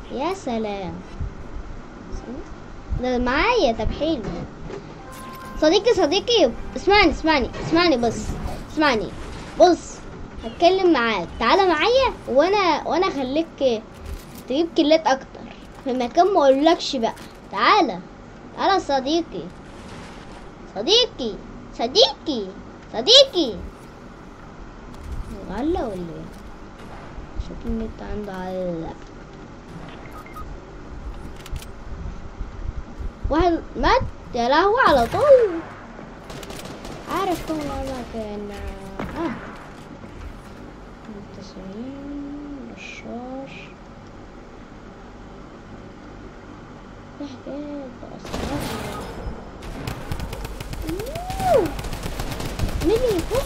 يا سلام ده معايا طب حلو صديقي صديقي اسمعني اسمعني اسمعني بص اسمعني بص هتكلم معاك تعالى معايا وانا وانا اخليك تجيب كيلات اكتر في مكان ما اقولكش بقى تعالى تعالى يا صديقي صديقي صديقي صديقي ولا ولا ايه شوف النت عنده علق واحد مات يا لهوي على طول عارف كم مرة كان اه متصلين رشاش في حكاية بأسرار أوه. مين اللي فوق؟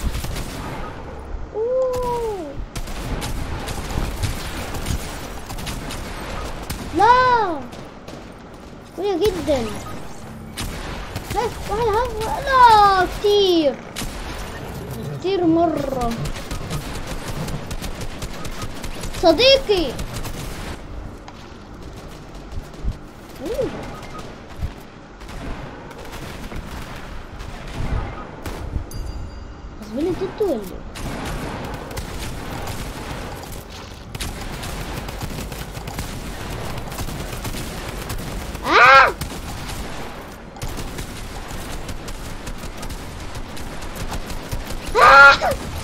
أوه. لا قوية جدا بس واحد هف لا كتير كتير مرة صديقي أوه. غصبين انتوا ولا ايه؟ آه! آه!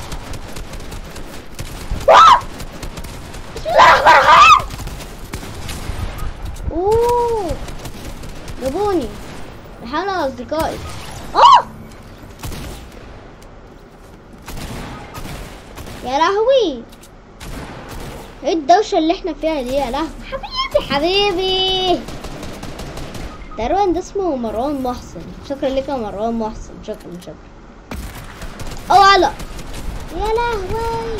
آه! بسم الله الرحمن الرحيم اوه جابوني بحاول اصدقائي اه يا لهوي ايه الدوشة اللي احنا فيها دي يا لهوي حبيبي حبيبي تقريبا ده اسمه مروان محسن شكرا لك يا مروان محسن شكرا شكرا او على يا لهوي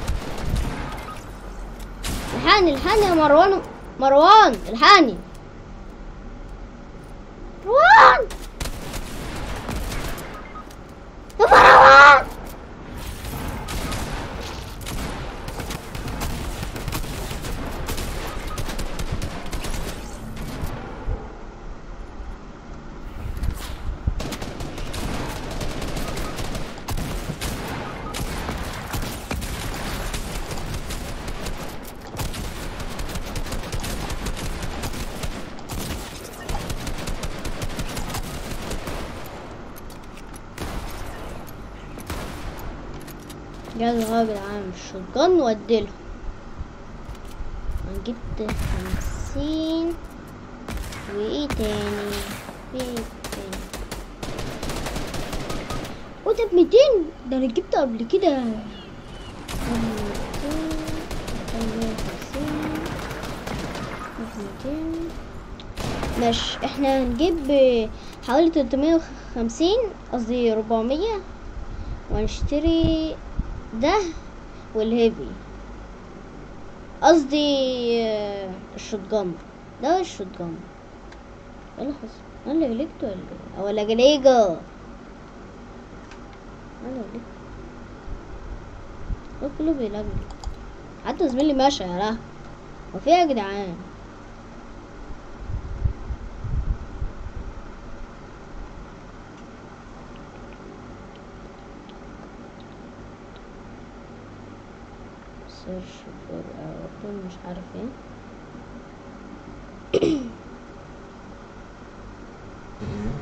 الحقني الحقني يا مروان مروان الحقني مروان يا مروان جاز غاب العالم الشوتجن واديله انا جبت خمسين وايه تاني في ايه تاني وده بميتين ده انا جبته قبل كده ماشي احنا هنجيب حوالي 350 قصدي 400 وهنشتري ده والهيفي قصدي آه، الشوتجان ده الشوتجان ايه اللي حصل انا اللي غلبت ولا إيه؟ ولا جليجو انا اللي غلبت هو كله بيلجلج حتى زميلي ماشي يا لهوي هو في إيه يا جدعان سيرش فور اور مش عارف ايه